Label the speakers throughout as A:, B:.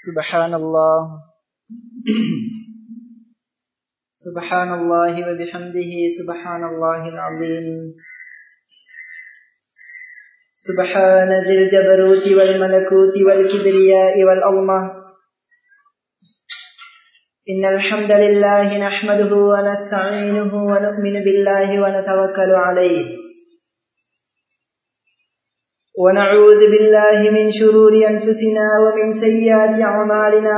A: سبحان الله سبحان الله وبحمده سبحان الله العظيم سبحان ذي الجبروت والملكوت والكبرياء والعظمة إن الحمد لله نحمده ونستعينه ونؤمن بالله ونتوكل عليه ونعوذ بالله من شرور أنفسنا ومن سيئات أعمالنا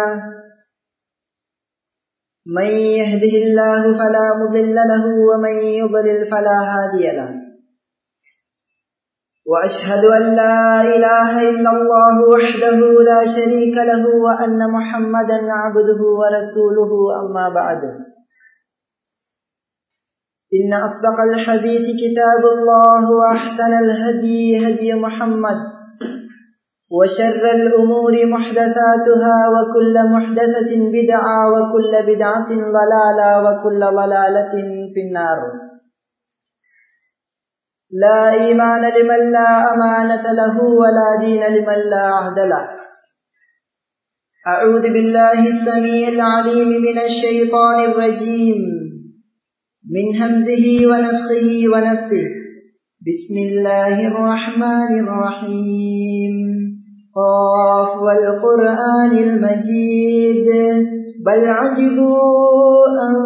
A: من يهده الله فلا مضل له ومن يضلل فلا هادي له وأشهد أن لا إله إلا الله وحده لا شريك له وأن محمدا عبده ورسوله أما بعد إن أصدق الحديث كتاب الله وأحسن الهدي هدي محمد وشر الأمور محدثاتها وكل محدثة بدعة وكل بدعة ضلالة وكل ضلالة في النار لا إيمان لمن لا أمانة له ولا دين لمن لا عهد له أعوذ بالله السميع العليم من الشيطان الرجيم من همزه ونفخه ونفثه بسم الله الرحمن الرحيم قاف والقرآن المجيد بل عجبوا أن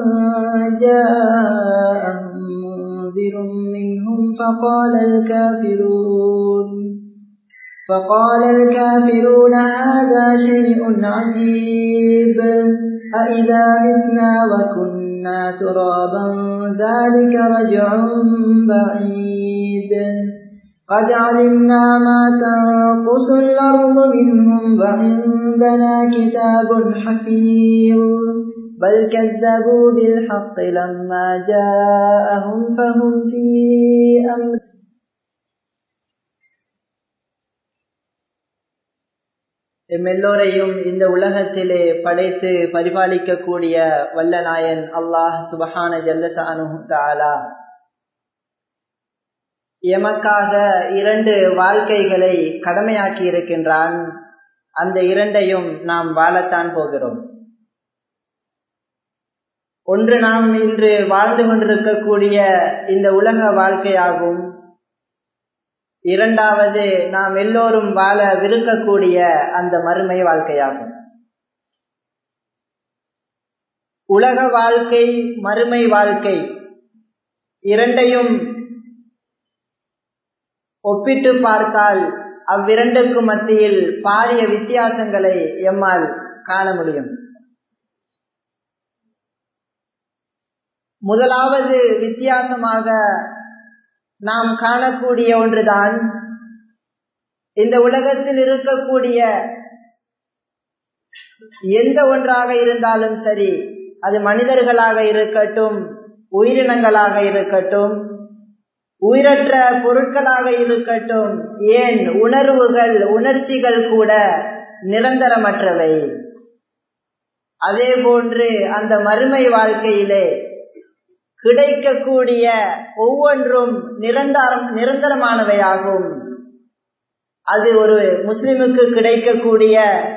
A: جاءهم منذر منهم فقال الكافرون فقال الكافرون هذا شيء عجيب أإذا متنا وكنا ترابا ذلك رجع بعيد قد علمنا ما تنقص الأرض منهم وعندنا كتاب حفيظ بل كذبوا بالحق لما جاءهم فهم في أمر எம்மெல்லோரையும் இந்த உலகத்திலே படைத்து பரிபாலிக்கக்கூடிய வல்லநாயன் அல்லாஹ் சுபஹான ஜல்லசானு தாலா எமக்காக இரண்டு வாழ்க்கைகளை கடமையாக்கி இருக்கின்றான் அந்த இரண்டையும் நாம் வாழத்தான் போகிறோம் ஒன்று நாம் இன்று வாழ்ந்து கொண்டிருக்கக்கூடிய இந்த உலக வாழ்க்கையாகும் இரண்டாவது நாம் எல்லோரும் வாழ விருக்கக்கூடிய அந்த மறுமை வாழ்க்கையாகும் உலக வாழ்க்கை மறுமை வாழ்க்கை இரண்டையும் ஒப்பிட்டு பார்த்தால் அவ்விரண்டுக்கும் மத்தியில் பாரிய வித்தியாசங்களை எம்மால் காண முடியும் முதலாவது வித்தியாசமாக நாம் காணக்கூடிய ஒன்றுதான் இந்த உலகத்தில் இருக்கக்கூடிய எந்த ஒன்றாக இருந்தாலும் சரி அது மனிதர்களாக இருக்கட்டும் உயிரினங்களாக இருக்கட்டும் உயிரற்ற பொருட்களாக இருக்கட்டும் ஏன் உணர்வுகள் உணர்ச்சிகள் கூட நிரந்தரமற்றவை அதே போன்று அந்த மறுமை வாழ்க்கையிலே கிடைக்கக்கூடிய ஒவ்வொன்றும் நிரந்தரம் நிரந்தரமானவையாகும் அது ஒரு முஸ்லிமுக்கு கிடைக்கக்கூடிய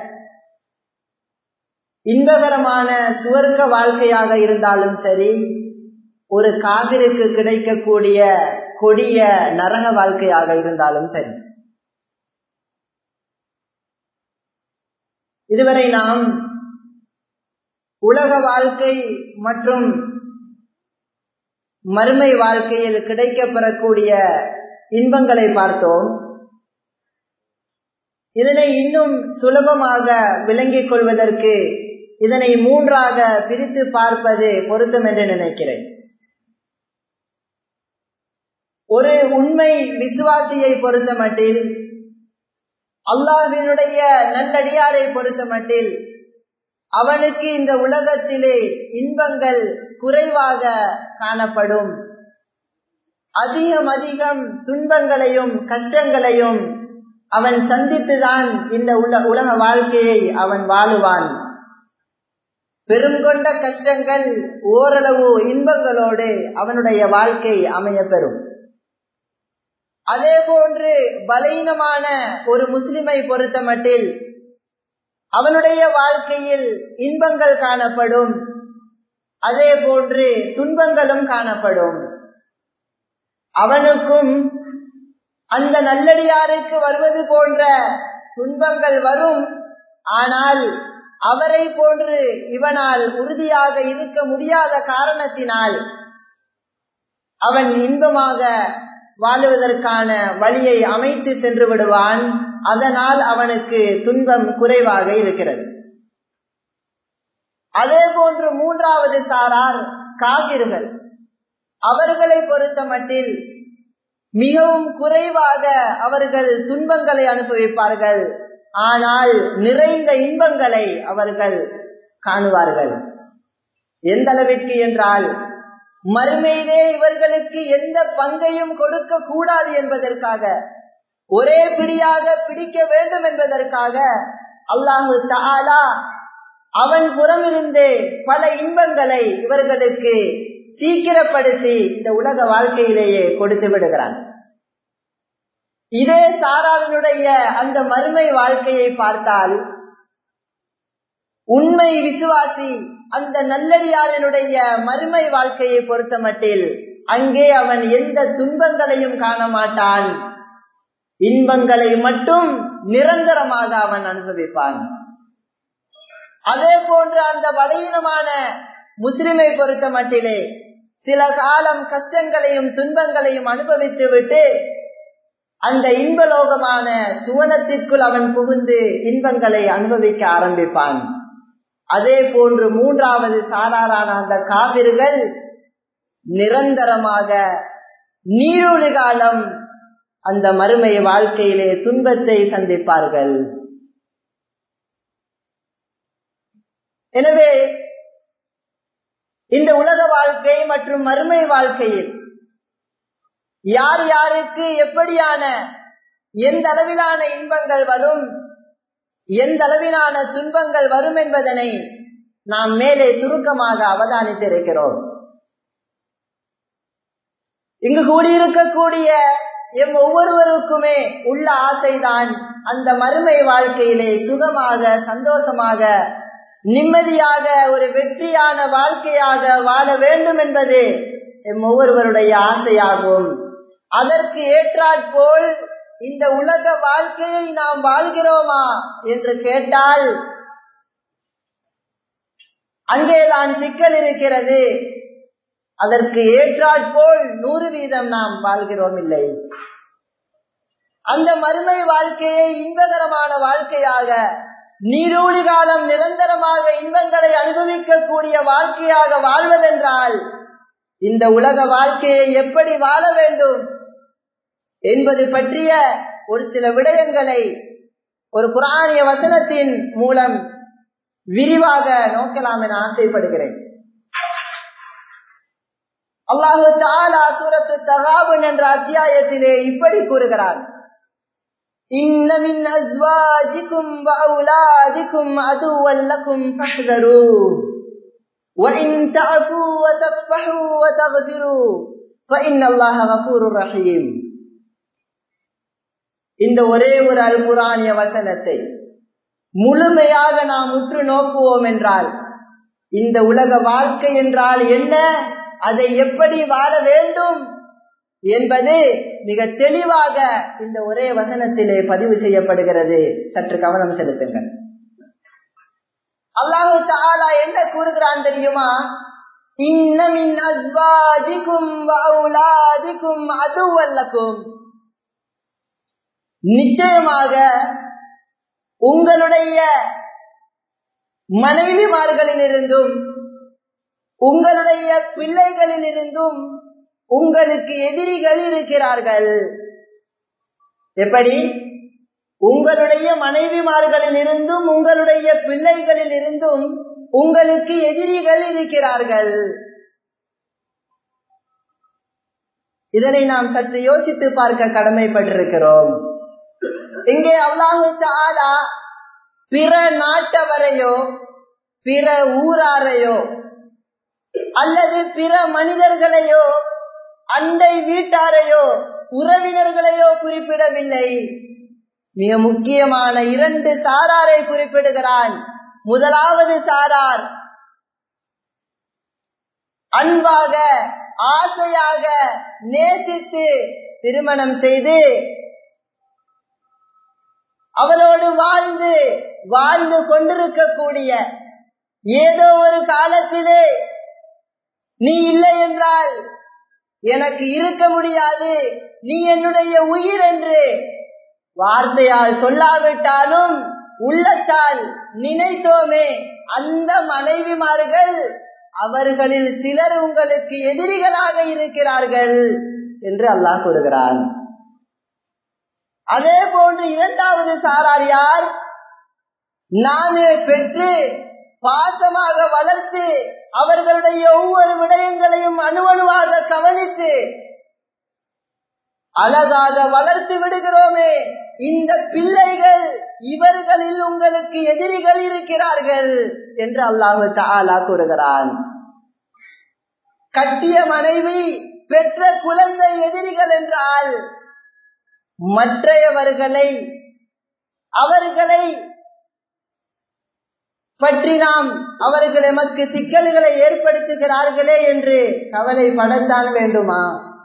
A: இன்பகரமான சுவர்க்க வாழ்க்கையாக இருந்தாலும் சரி ஒரு காவிருக்கு கிடைக்கக்கூடிய கொடிய நரக வாழ்க்கையாக இருந்தாலும் சரி இதுவரை நாம் உலக வாழ்க்கை மற்றும் மறுமை வாழ்க்கையில் கிடைக்கப்பெறக்கூடிய இன்பங்களை பார்த்தோம் இதனை இன்னும் சுலபமாக விளங்கிக் கொள்வதற்கு இதனை மூன்றாக பிரித்து பார்ப்பது பொருத்தம் என்று நினைக்கிறேன் ஒரு உண்மை விசுவாசியை பொறுத்த மட்டில் அல்லாஹினுடைய நல்லடியாரை பொறுத்த மட்டில் அவனுக்கு இந்த உலகத்திலே இன்பங்கள் குறைவாக காணப்படும் அதிகம் அதிகம் துன்பங்களையும் கஷ்டங்களையும் அவன் சந்தித்துதான் இந்த உல உலக வாழ்க்கையை அவன் வாழுவான் பெருங்கொண்ட கஷ்டங்கள் ஓரளவு இன்பங்களோடு அவனுடைய வாழ்க்கை அமைய பெறும் அதே போன்று பலீனமான ஒரு முஸ்லிமை பொறுத்த மட்டில் அவனுடைய வாழ்க்கையில் இன்பங்கள் காணப்படும் அதே போன்று துன்பங்களும் காணப்படும் அவனுக்கும் அந்த நல்லடியாருக்கு வருவது போன்ற துன்பங்கள் வரும் ஆனால் அவரை போன்று இவனால் உறுதியாக இருக்க முடியாத காரணத்தினால் அவன் இன்பமாக வாழுவதற்கான வழியை அமைத்து சென்று விடுவான் அதனால் அவனுக்கு துன்பம் குறைவாக இருக்கிறது அதே போன்று மூன்றாவது சாரார் காவிர்கள் அவர்களை பொறுத்த மட்டில் மிகவும் குறைவாக அவர்கள் துன்பங்களை அனுபவிப்பார்கள் ஆனால் நிறைந்த இன்பங்களை அவர்கள் காணுவார்கள் எந்த அளவிற்கு என்றால் மறுமையிலே இவர்களுக்கு எந்த பங்கையும் கொடுக்க கூடாது என்பதற்காக ஒரே பிடியாக பிடிக்க வேண்டும் என்பதற்காக அல்லாஹு தாலா அவன் புறமிருந்து பல இன்பங்களை இவர்களுக்கு சீக்கிரப்படுத்தி இந்த உலக வாழ்க்கையிலேயே கொடுத்து விடுகிறான் இதே சாராளனுடைய அந்த மறுமை வாழ்க்கையை பார்த்தால் உண்மை விசுவாசி அந்த நல்லடியாரனுடைய மறுமை வாழ்க்கையை பொறுத்த மட்டில் அங்கே அவன் எந்த துன்பங்களையும் காண மாட்டான் இன்பங்களை மட்டும் நிரந்தரமாக அவன் அனுபவிப்பான் அதே போன்று அந்த வடையினமான முஸ்லிமை பொறுத்த மட்டிலே சில காலம் கஷ்டங்களையும் துன்பங்களையும் அனுபவித்து விட்டு அந்த இன்பலோகமான சுவனத்திற்குள் அவன் புகுந்து இன்பங்களை அனுபவிக்க ஆரம்பிப்பான் அதே போன்று மூன்றாவது சாராரான அந்த காவிர்கள் நிரந்தரமாக நீரொழி காலம் அந்த மறுமை வாழ்க்கையிலே துன்பத்தை சந்திப்பார்கள் எனவே இந்த உலக வாழ்க்கை மற்றும் மறுமை வாழ்க்கையில் யார் யாருக்கு எப்படியான எந்த அளவிலான இன்பங்கள் வரும் எந்த அளவிலான துன்பங்கள் வரும் என்பதனை நாம் மேலே சுருக்கமாக அவதானித்திருக்கிறோம் இங்கு கூடியிருக்கக்கூடிய எம் ஒவ்வொருவருக்குமே உள்ள ஆசைதான் அந்த மறுமை வாழ்க்கையிலே சுகமாக சந்தோஷமாக நிம்மதியாக ஒரு வெற்றியான வாழ்க்கையாக வாழ வேண்டும் என்பது எம் ஒவ்வொருவருடைய ஆசையாகும் அதற்கு ஏற்றாற்போல் இந்த உலக வாழ்க்கையை நாம் வாழ்கிறோமா என்று கேட்டால் அங்கேதான் சிக்கல் இருக்கிறது அதற்கு ஏற்றாற்போல் நூறு வீதம் நாம் வாழ்கிறோம் இல்லை அந்த மறுமை வாழ்க்கையை இன்பகரமான வாழ்க்கையாக நீரூழி காலம் நிரந்தரமாக இன்பங்களை அனுபவிக்கக்கூடிய வாழ்க்கையாக வாழ்வதென்றால் இந்த உலக வாழ்க்கையை எப்படி வாழ வேண்டும் என்பது பற்றிய ஒரு சில விடயங்களை ஒரு குரானிய வசனத்தின் மூலம் விரிவாக நோக்கலாம் என ஆசைப்படுகிறேன் அல்லாஹு தாலா சூரத்து தகாபுன் என்ற அத்தியாயத்திலே இப்படி கூறுகிறார் إن من أزواجكم وأولادكم عدوا لكم فاحذروه وإن تعفوا وتصفحوا وتغفروا فإن الله غفور رحيم இந்த ஒரே ஒரு அல்குரானிய வசனத்தை முழுமையாக நாம் உற்று நோக்குவோம் என்றால் இந்த உலக வாழ்க்கை என்றால் என்ன அதை எப்படி வாழ வேண்டும் என்பது மிக தெளிவாக இந்த ஒரே வசனத்திலே பதிவு செய்யப்படுகிறது சற்று கவனம் செலுத்துங்கள் அல்லாஹு தாலா என்ன கூறுகிறான் தெரியுமா இன்னமின் அஸ்வாஜிக்கும் வௌலாதிக்கும் அதுவல்லக்கும் நிச்சயமாக உங்களுடைய மனைவிமார்களிலிருந்தும் உங்களுடைய பிள்ளைகளிலிருந்தும் உங்களுக்கு எதிரிகள் இருக்கிறார்கள் எப்படி உங்களுடைய மனைவிமார்களில் இருந்தும் உங்களுடைய பிள்ளைகளில் இருந்தும் உங்களுக்கு எதிரிகள் இருக்கிறார்கள் இதனை நாம் சற்று யோசித்து பார்க்க கடமைப்பட்டிருக்கிறோம் இங்கே அல்லாஹு தாலா பிற நாட்டவரையோ பிற ஊராரையோ அல்லது பிற மனிதர்களையோ அண்டை வீட்டாரையோ உறவினர்களையோ குறிப்பிடவில்லை மிக முக்கியமான இரண்டு சாராரை குறிப்பிடுகிறான் முதலாவது சாரார் அன்பாக ஆசையாக நேசித்து திருமணம் செய்து அவளோடு வாழ்ந்து வாழ்ந்து கொண்டிருக்கக்கூடிய ஏதோ ஒரு காலத்திலே நீ இல்லை என்றால் எனக்கு இருக்க முடியாது நீ என்னுடைய உயிர் என்று வார்த்தையால் சொல்லாவிட்டாலும் உள்ளத்தால் நினைத்தோமே அந்த மனைவிமார்கள் அவர்களில் சிலர் உங்களுக்கு எதிரிகளாக இருக்கிறார்கள் என்று அல்லாஹ் கூறுகிறான் அதே போன்று இரண்டாவது சாரார் யார் நாமே பெற்று பாசமாக வளர்த்து அவர்களுடைய ஒவ்வொரு விடயங்களையும் அணுவணுவாக கவனித்து அழகாக வளர்த்து விடுகிறோமே இந்த பிள்ளைகள் இவர்களில் உங்களுக்கு எதிரிகள் இருக்கிறார்கள் என்று அல்லாஹு தாலா கூறுகிறான் கட்டிய மனைவி பெற்ற குழந்தை எதிரிகள் என்றால் மற்றையவர்களை அவர்களை பற்றி நாம் அவர்கள் எமக்கு சிக்கல்களை ஏற்படுத்துகிறார்களே என்று கவலைப்படத்தான் வேண்டுமா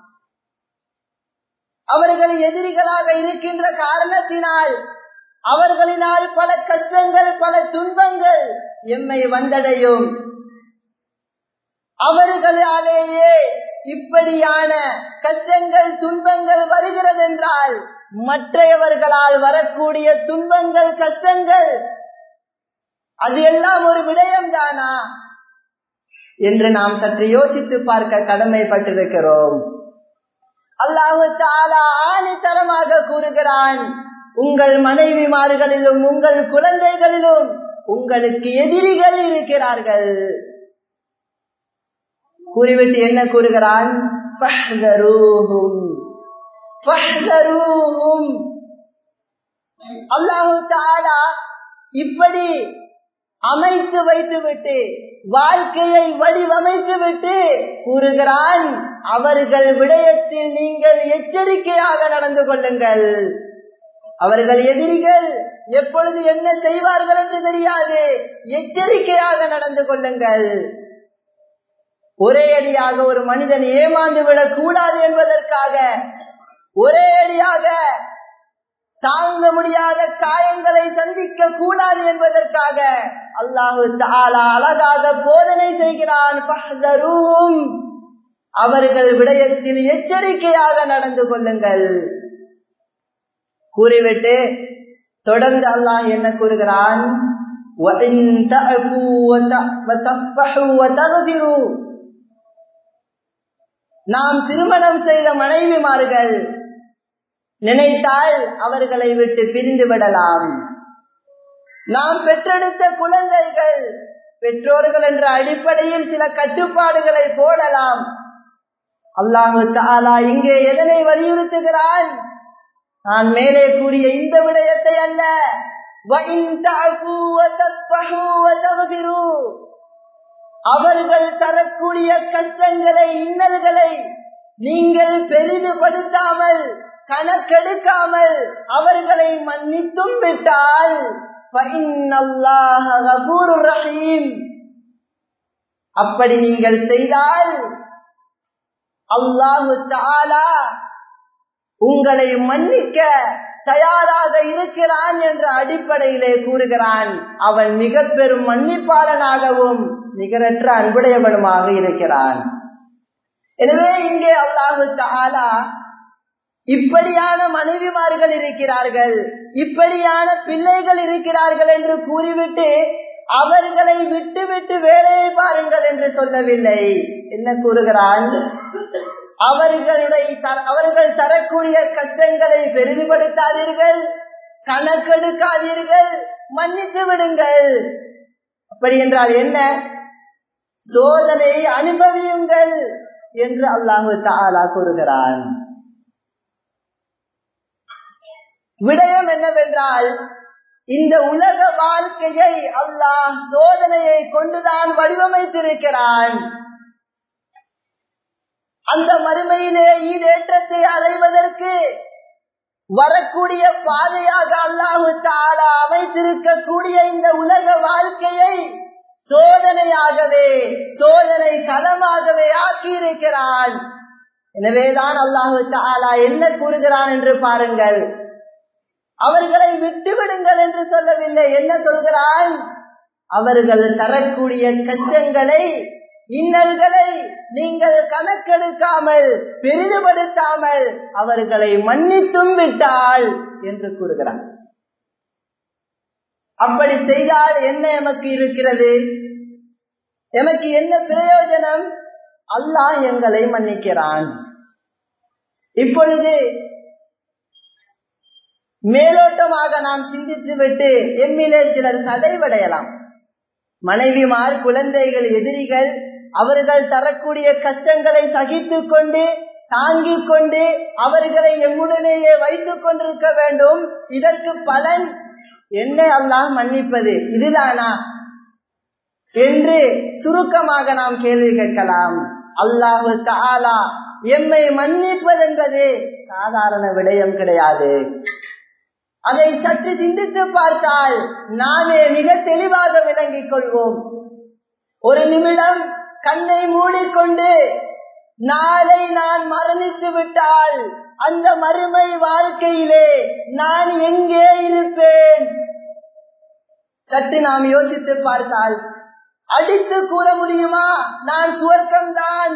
A: அவர்கள் எதிரிகளாக இருக்கின்ற காரணத்தினால் அவர்களினால் பல கஷ்டங்கள் பல துன்பங்கள் எம்மை வந்தடையும் அவர்களாலேயே இப்படியான கஷ்டங்கள் துன்பங்கள் வருகிறதென்றால் மற்றையவர்களால் வரக்கூடிய துன்பங்கள் கஷ்டங்கள் அது எல்லாம் ஒரு விடயம் தானா என்று நாம் சற்று யோசித்து பார்க்க கடமைப்பட்டிருக்கிறோம் அல்லாஹு தாலா ஆணித்தரமாக கூறுகிறான் உங்கள் மனைவிமார்களிலும் உங்கள் குழந்தைகளிலும் உங்களுக்கு எதிரிகள் இருக்கிறார்கள் கூறிவிட்டு என்ன கூறுகிறான் அல்லாஹு தாலா இப்படி அமைத்து வைத்துவிட்டு வாழ்க்கையை வடிவமைத்து விட்டு கூறுகிறான் அவர்கள் விடயத்தில் நீங்கள் எச்சரிக்கையாக நடந்து கொள்ளுங்கள் அவர்கள் எதிரிகள் எப்பொழுது என்ன செய்வார்கள் என்று தெரியாது எச்சரிக்கையாக நடந்து கொள்ளுங்கள் ஒரே அடியாக ஒரு மனிதன் ஏமாந்து விடக் கூடாது என்பதற்காக ஒரே அடியாக தாங்க முடியாத காயங்களை சந்திக்க கூடாது என்பதற்காக அல்லாஹு தாலா அழகாக போதனை செய்கிறான் அவர்கள் விடயத்தில் எச்சரிக்கையாக நடந்து கொள்ளுங்கள் கூறிவிட்டு தொடர்ந்து அல்லாஹ் என்ன கூறுகிறான் நாம் திருமணம் செய்த மனைவிமார்கள் நினைத்தால் அவர்களை விட்டு பிரிந்து விடலாம் நாம் பெற்றெடுத்த குழந்தைகள் பெற்றோர்கள் என்ற அடிப்படையில் சில கட்டுப்பாடுகளை போடலாம் அல்லாஹு தாலா இங்கே எதனை வலியுறுத்துகிறான் நான் மேலே கூறிய இந்த விடயத்தை அல்ல அவர்கள் தரக்கூடிய கஷ்டங்களை இன்னல்களை நீங்கள் பெரிதுபடுத்தாமல் கணக்கெடுக்காமல் அவர்களை மன்னித்தும் விட்டால் ரஹீம் அப்படி நீங்கள் செய்தால் அல்லாஹு தாலா உங்களை மன்னிக்க தயாராக இருக்கிறான் என்ற அடிப்படையிலே கூறுகிறான் அவன் மிக பெரும் மன்னிப்பாளனாகவும் நிகரற்ற அன்புடையவனுமாக இருக்கிறான் எனவே இங்கே அல்லாஹு தாலா இப்படியான மனைவிமார்கள் இருக்கிறார்கள் இப்படியான பிள்ளைகள் இருக்கிறார்கள் என்று கூறிவிட்டு அவர்களை விட்டு விட்டு வேலையை பாருங்கள் என்று சொல்லவில்லை என்ன கூறுகிறான் அவர்களுடைய அவர்கள் தரக்கூடிய கஷ்டங்களை பெரிதுபடுத்தாதீர்கள் கணக்கெடுக்காதீர்கள் மன்னித்து விடுங்கள் அப்படி என்றால் என்ன சோதனையை அனுபவியுங்கள் என்று அல்லாஹு தாலா கூறுகிறான் விடயம் என்னவென்றால் இந்த உலக வாழ்க்கையை அல்லாஹ் சோதனையை கொண்டுதான் வடிவமைத்திருக்கிறான் அந்த மறுமையிலே ஈடேற்றத்தை அடைவதற்கு வரக்கூடிய பாதையாக அல்லாஹு தாலா அமைத்திருக்கக்கூடிய இந்த உலக வாழ்க்கையை சோதனையாகவே சோதனை களமாகவே ஆக்கியிருக்கிறான் எனவேதான் அல்லாஹு தாலா என்ன கூறுகிறான் என்று பாருங்கள் அவர்களை விட்டு விடுங்கள் என்று சொல்லவில்லை என்ன சொல்கிறான் அவர்கள் தரக்கூடிய கஷ்டங்களை இன்னல்களை நீங்கள் கணக்கெடுக்காமல் பெரிதுபடுத்தாமல் அவர்களை மன்னித்தும் விட்டால் என்று கூறுகிறார் அப்படி செய்தால் என்ன எமக்கு இருக்கிறது எமக்கு என்ன பிரயோஜனம் அல்லாஹ் எங்களை மன்னிக்கிறான் இப்பொழுது மேலோட்டமாக நாம் சிந்தித்து விட்டு எம்மிலே சிலர் சடைவடையலாம் மனைவிமார் குழந்தைகள் எதிரிகள் அவர்கள் தரக்கூடிய கஷ்டங்களை சகித்து கொண்டு தாங்கிக் கொண்டு அவர்களை எம்முடனேயே வைத்துக் கொண்டிருக்க வேண்டும் இதற்கு பலன் என்ன அல்லாஹ் மன்னிப்பது இதுதானா என்று சுருக்கமாக நாம் கேள்வி கேட்கலாம் அல்லாஹு தாலா எம்மை மன்னிப்பதென்பது சாதாரண விடயம் கிடையாது அதை சற்று சிந்தித்து பார்த்தால் நாமே மிக தெளிவாக விளங்கிக் கொள்வோம் ஒரு நிமிடம் கண்ணை மூடிக்கொண்டு நாளை நான் மரணித்து விட்டால் அந்த மறுமை வாழ்க்கையிலே நான் எங்கே இருப்பேன் சற்று நாம் யோசித்து பார்த்தால் அடித்து கூற முடியுமா நான் சுவர்க்கம்தான்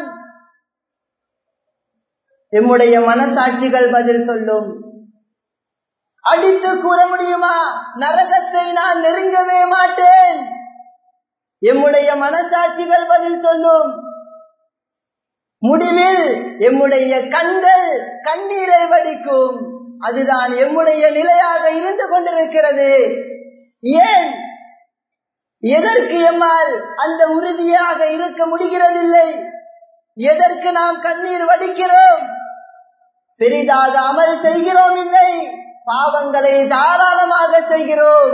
A: எம்முடைய மனசாட்சிகள் பதில் சொல்லும் அடித்து கூற முடியுமா நரகத்தை நான் நெருங்கவே மாட்டேன் எம்முடைய மனசாட்சிகள் பதில் சொல்லும் முடிவில் எம்முடைய கண்கள் கண்ணீரை வடிக்கும் அதுதான் எம்முடைய நிலையாக இருந்து கொண்டிருக்கிறது ஏன் எதற்கு எம்மால் அந்த உறுதியாக இருக்க முடிகிறதில்லை எதற்கு நாம் கண்ணீர் வடிக்கிறோம் பெரிதாக அமல் செய்கிறோம் இல்லை பாவங்களை தாராளமாக செய்கிறோம்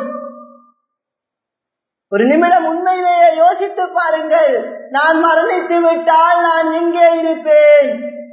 A: ஒரு நிமிடம் உண்மையிலேயே யோசித்து பாருங்கள் நான் மரணித்து விட்டால் நான் எங்கே இருப்பேன்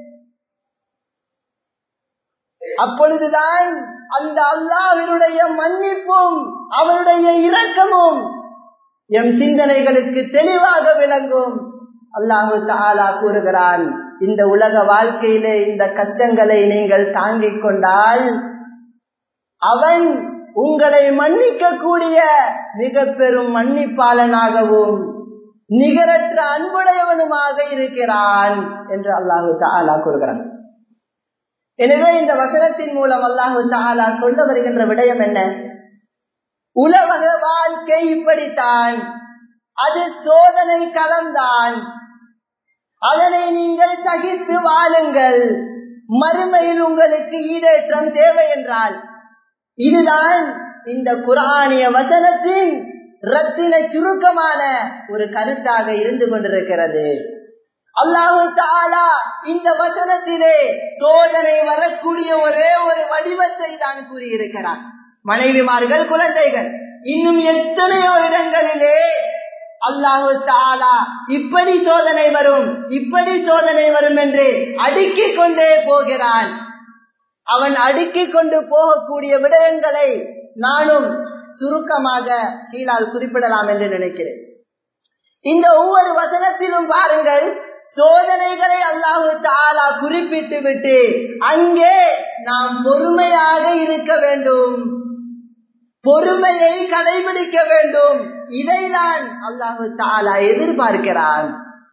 A: அப்பொழுதுதான் அந்த அல்லாவினுடைய மன்னிப்பும் அவருடைய இரக்கமும் எம் சிந்தனைகளுக்கு தெளிவாக விளங்கும் அல்லாஹு தாலா கூறுகிறான் இந்த உலக வாழ்க்கையிலே இந்த கஷ்டங்களை நீங்கள் தாங்கிக் கொண்டால் அவன் உங்களை மன்னிக்க கூடிய மிக பெரும் மன்னிப்பாளனாகவும் நிகரற்ற அன்புடையவனுமாக இருக்கிறான் என்று அல்லாஹு தாலா கூறுகிறான் எனவே இந்த வசனத்தின் மூலம் அல்லாஹு தாலா சொல்ல வருகின்ற விடயம் என்ன உலக வாழ்க்கை இப்படித்தான் அது சோதனை களம்தான் அதனை நீங்கள் சகித்து வாழுங்கள் மறுமையில் உங்களுக்கு ஈடேற்றம் தேவை என்றால் இதுதான் இந்த குரானிய வசனத்தின் ரத்தின சுருக்கமான ஒரு கருத்தாக இருந்து கொண்டிருக்கிறது அல்லாஹு தாலா இந்த வசனத்திலே சோதனை வரக்கூடிய ஒரே ஒரு வடிவத்தை தான் கூறியிருக்கிறார் மனைவிமார்கள் குழந்தைகள் இன்னும் எத்தனையோ இடங்களிலே அல்லாஹு தாலா இப்படி சோதனை வரும் இப்படி சோதனை வரும் என்று அடுக்கிக் கொண்டே போகிறான் அவன் அடுக்கிக் கொண்டு போகக்கூடிய விடயங்களை நானும் சுருக்கமாக கீழால் குறிப்பிடலாம் என்று நினைக்கிறேன் இந்த ஒவ்வொரு வசனத்திலும் பாருங்கள் சோதனைகளை அல்லாஹு தாலா குறிப்பிட்டு விட்டு அங்கே நாம் பொறுமையாக இருக்க வேண்டும் பொறுமையை கடைபிடிக்க வேண்டும் இதைதான் அல்லாஹு தாலா எதிர்பார்க்கிறான்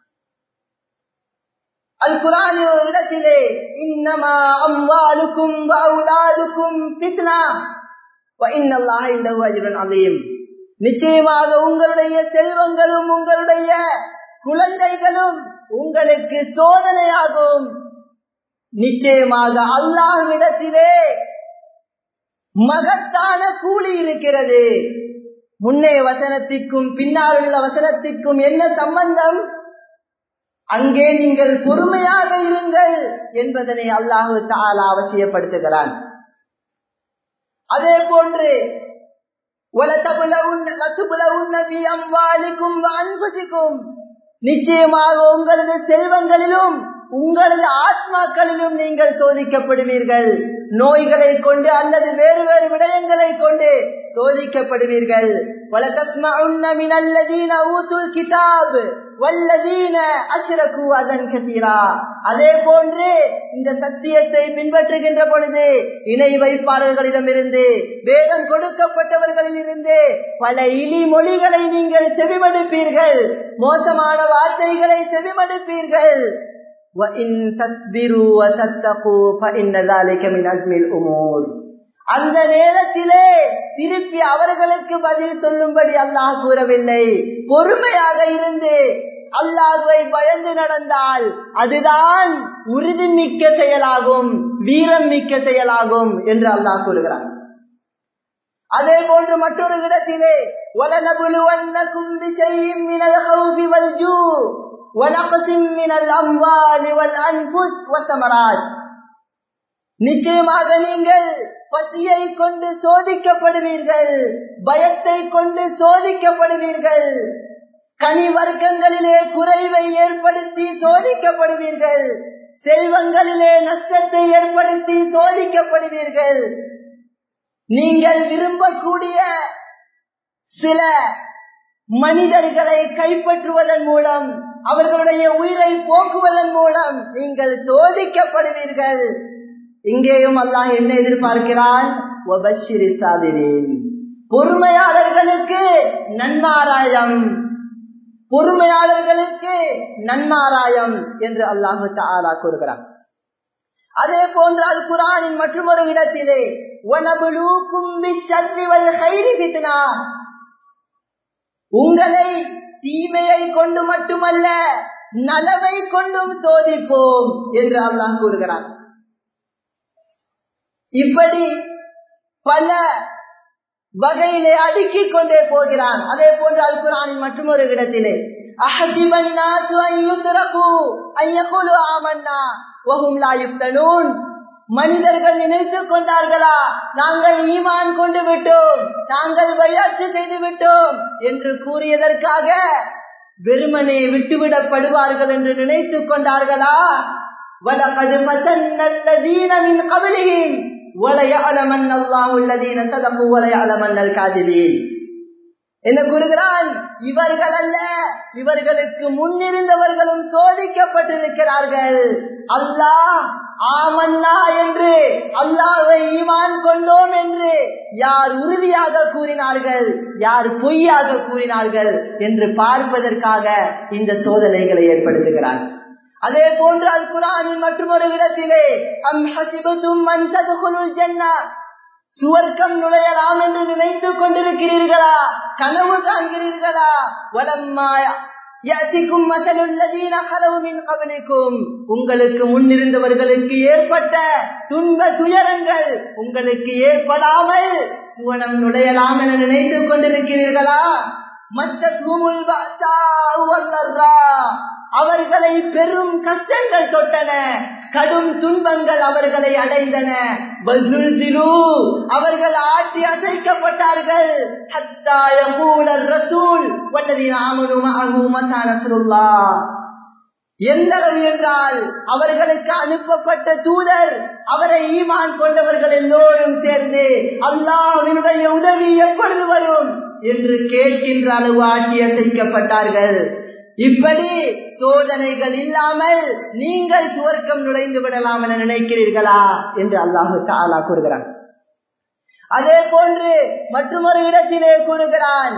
A: அல் குரானின் ஒரு இடத்திலே இன்னமா அம்வாலுக்கும் அவுலாதுக்கும் பித்னா இன்னல்லாஹ இந்தஹு அஜ்ருன் அலீம் நிச்சயமாக உங்களுடைய செல்வங்களும் உங்களுடைய குழந்தைகளும் உங்களுக்கு சோதனையாகும் நிச்சயமாக அல்லாஹ்விடத்திலே மகத்தான கூலி இருக்கிறது முன்னே வசனத்திற்கும் பின்னால் உள்ள வசனத்திற்கும் என்ன சம்பந்தம் அங்கே நீங்கள் பொறுமையாக இருங்கள் என்பதனை அல்லாஹு தாலா அவசியப்படுத்துகிறான் அதே போன்று நிச்சயமாக உங்களது செல்வங்களிலும் உங்களது ஆத்மாக்களிலும் நீங்கள் சோதிக்கப்படுவீர்கள் நோய்களை கொண்டு அல்லது வேறு வேறு விடயங்களை கொண்டு சோதிக்கப்படுவீர்கள் وَلَتَسْمَعُنَّ مِنَ الَّذِينَ أُوتُوا الْكِتَابَ وَالَّذِينَ أَشْرَكُوا أَذًى كَثِيرًا அதே போன்று இந்த சத்தியத்தை பின்பற்றுகின்ற பொழுது இணை வைப்பாளர்களிடமிருந்து வேதம் கொடுக்கப்பட்டவர்களிலிருந்து பல இலி மொழிகளை நீங்கள் செவிமடுப்பீர்கள் மோசமான வார்த்தைகளை செவிமடுப்பீர்கள் وَإِن تَصْبِرُوا وَتَتَّقُوا فَإِنَّ ذَلِكَ مِنْ عَزْمِ الْأُمُورِ அந்த நேரத்திலே திருப்பி அவர்களுக்கு பதில் சொல்லும்படி அல்லாஹ் கூறவில்லை பொறுமையாக இருந்து அல்லாஹுவை பயந்து நடந்தால் அதுதான் உறுதிமிக்க செயலாகும் வீரம் மிக்க செயலாகும் என்று அல்லாஹ் கூறுகிறான் அதே போன்று மற்றொரு இடத்திலே وَلَنَبْلُوَنَّكُمْ بِشَيْءٍ مِنَ الْخَوْفِ وَالْجُوعِ وَنَقْصٍ مِنَ الْأَمْوَالِ وَالْأَنْفُسِ وَالثَّمَرَاتِ நிச்சயமாக நீங்கள் பசியை கொண்டு சோதிக்கப்படுவீர்கள் பயத்தை கொண்டு சோதிக்கப்படுவீர்கள் கனி வர்க்கங்களிலே குறைவை ஏற்படுத்தி சோதிக்கப்படுவீர்கள் செல்வங்களிலே நஷ்டத்தை ஏற்படுத்தி சோதிக்கப்படுவீர்கள் நீங்கள் விரும்பக்கூடிய சில மனிதர்களை கைப்பற்றுவதன் மூலம் அவர்களுடைய உயிரை போக்குவதன் மூலம் நீங்கள் சோதிக்கப்படுவீர்கள் இங்கேயும் அல்லாஹ் என்ன எதிர்பார்க்கிறான் பொறுமையாளர்களுக்கு நன்மாராயம் பொறுமையாளர்களுக்கு நன்மாராயம் என்று அல்லாஹு தாலா கூறுகிறான் அதே போன்று அல் குரானின் மற்றொரு இடத்திலே உங்களை தீமையை கொண்டு மட்டுமல்ல நலவை கொண்டும் சோதிப்போம் என்று அல்லாஹ் கூறுகிறான் இப்படி பல வகையிலே அடுக்கிக் கொண்டே போகிறான் அதே போன்று அல் குரானின் மற்றொரு இடத்திலே மனிதர்கள் நினைத்துக் கொண்டார்களா நாங்கள் ஈமான் கொண்டு விட்டோம் நாங்கள் பயாட்சி செய்து விட்டோம் என்று கூறியதற்காக வெறுமனே விட்டுவிடப்படுவார்கள் என்று நினைத்துக் கொண்டார்களா வலகது பதன்னல்லதீன மின் கபலிஹிம் وَلَيَعْلَمَنَّ اللَّهُ الَّذِينَ صَدَقُوا وَلَيَعْلَمَنَّ الْكَاذِبِينَ என்ன கூறுகிறான் இவர்கள் அல்ல இவர்களுக்கு முன்னிருந்தவர்களும் சோதிக்கப்பட்டிருக்கிறார்கள் அல்லாஹ் ஆமன்னா என்று அல்லாஹை ஈமான் கொண்டோம் என்று யார் உறுதியாக கூறினார்கள் யார் பொய்யாக கூறினார்கள் என்று பார்ப்பதற்காக இந்த சோதனைகளை ஏற்படுத்துகிறார் அதே போன்று அல் குரானின் மற்றொரு இடத்திலே அம் ஹசிபத்தும் மன் ததுகுலுல் ஜன்னா சுவர்க்கம் நுழையலாம் என்று நினைத்துக் கொண்டிருக்கிறீர்களா கனவு காண்கிறீர்களா வலம்மாயா யாத்திக்கும் மசலுள்ளதீன கலவுமின் கவலிக்கும் உங்களுக்கு முன்னிருந்தவர்களுக்கு ஏற்பட்ட துன்ப துயரங்கள் உங்களுக்கு ஏற்படாமல் சுவனம் நுழையலாம் என நினைத்துக் கொண்டிருக்கிறீர்களா மஸ்தூமுல் அவர்களை பெரும் கஷ்டங்கள் தொட்டன கடும் துன்பங்கள் அவர்களை அடைந்தன அவர்கள் ஆட்டி அசைக்கப்பட்டார்கள் ரசூல் எந்த அளவு என்றால் அவர்களுக்கு அனுப்பப்பட்ட தூதர் அவரை ஈமான் கொண்டவர்கள் எல்லோரும் சேர்ந்து அல்லாவினுடைய உதவி எப்பொழுது வரும் என்று கேட்கின்ற அளவு ஆட்டி அசைக்கப்பட்டார்கள் இப்படி சோதனைகள் இல்லாமல் நீங்கள் சுவர்க்கம் நுழைந்து விடலாம் என நினைக்கிறீர்களா என்று அல்லாஹு தாலா கூறுகிறான் அதே போன்று மற்றொரு இடத்திலே கூறுகிறான்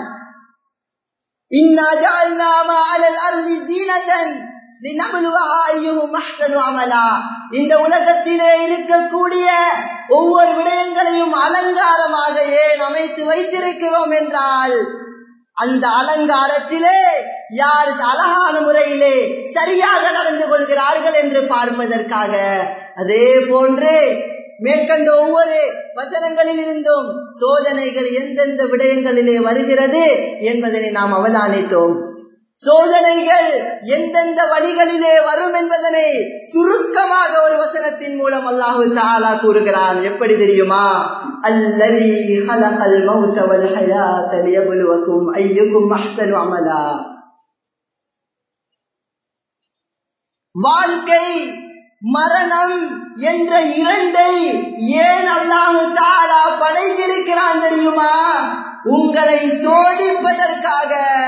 A: இந்த உலகத்திலே இருக்கக்கூடிய ஒவ்வொரு விடயங்களையும் அலங்காரமாக ஏன் அமைத்து வைத்திருக்கிறோம் என்றால் அந்த அலங்காரத்திலே யார் அழகான முறையிலே சரியாக நடந்து கொள்கிறார்கள் என்று பார்ப்பதற்காக அதே போன்று மேற்கண்ட ஒவ்வொரு வசனங்களில் இருந்தும் சோதனைகள் எந்தெந்த விடயங்களிலே வருகிறது என்பதனை நாம் அவதானித்தோம் சோதனைகள் எந்தெந்த வழிகளிலே வரும் என்பதனை சுருக்கமாக ஒரு வசனத்தின் மூலம் அல்லாஹு தாலா கூறுகிறான் எப்படி தெரியுமா அல்லதி ஹலகல் மௌத வல் ஹயாத லியப்லுவக்கும் ஐயுக்கும் அஹ்சனு அமலா வாழ்க்கை மரணம் என்ற இரண்டை ஏன் அல்லாஹு தாலா படைத்திருக்கிறான் தெரியுமா உங்களை சோதிப்பதற்காக